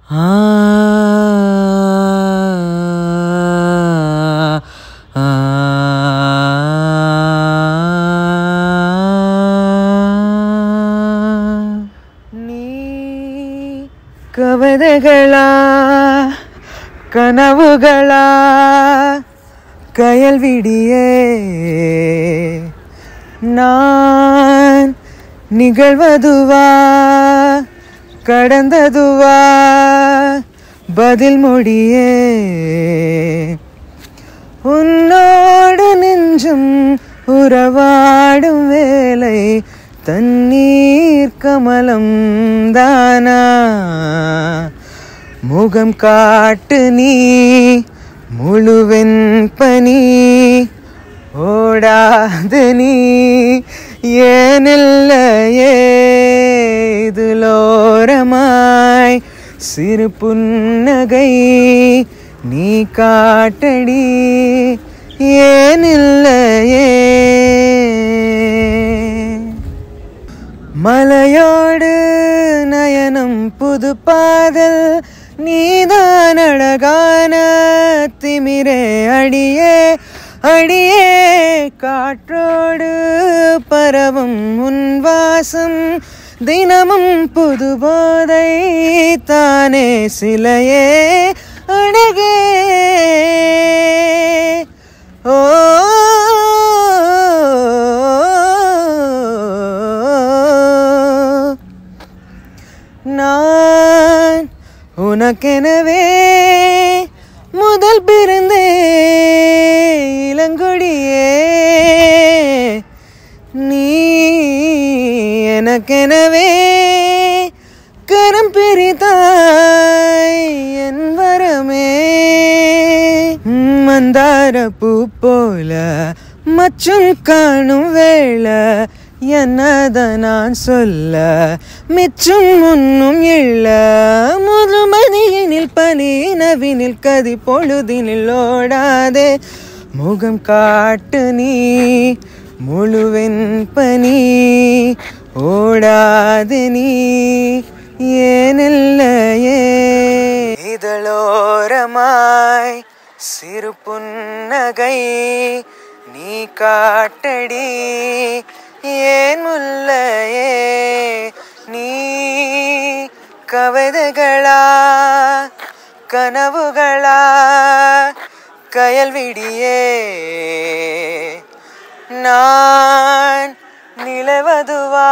ஆ ஆ நீ கவிதைகளா கனவுகளா கயல் விடியே நான் நிகழ்வதுவா கடந்ததுவா பதில் மொழியே உன்னோடு நெஞ்சும் உறவாடும் வேலை தண்ணீர் கமலம் தானா முகம் காட்டு நீ முழுவென் பனி ஓடாது நீ ஏனில்லையே இதுலோரமாய் சிறு புன்னகை நீ காட்டடி ஏனில்லையே மலையோடு நயனம் புது பாதல் நீதான் அழகான திமிரே அடியே அடியே காற்றோடு பரவும் உன் வாசம் தினமும் புது போதை தானே சிலையே அழகே ஓ நான் உனக்கெனவே முதல் பிறந்தே இளங்கொடியே நீ எனக்கெனவே கரம் பிரித்தாய் என் வரமே மந்தார பூ போல மச்சும் காணும் வேளை என்னத நான் சொல்ல மிச்சும் முன்னும் இல்ல முதுமதியினில் பனி நவினில் கதி பொழுதினில் ஓடாதே முகம் காட்டு நீ முழுவென் பனி ஓடாது நீ ஏனில்லையே இதழோரமாய் சிறு புன்னகை நீ காட்டடி ஏன் முல்லையே நீ கவிதைகளா கனவுகளா கயல் விடியே நான் நிலவதுவா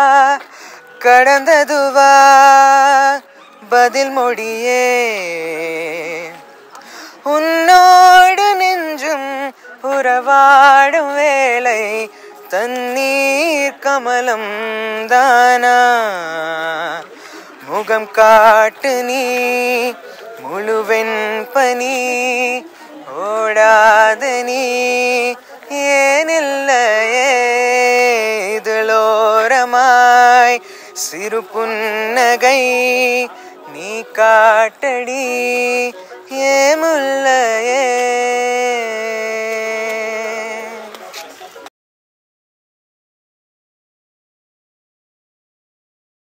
கடந்ததுவா பதில் மொழியே உன்னோடு நெஞ்சும் உறவாடும் வேலை தண்ணீர் கமலம் தானா முகம் காட்டு நீ முழுவென் பனி ஓடாது நீ ஏனில்லையே இதழோரமாய் சிறு புன்னகை நீ காட்டடி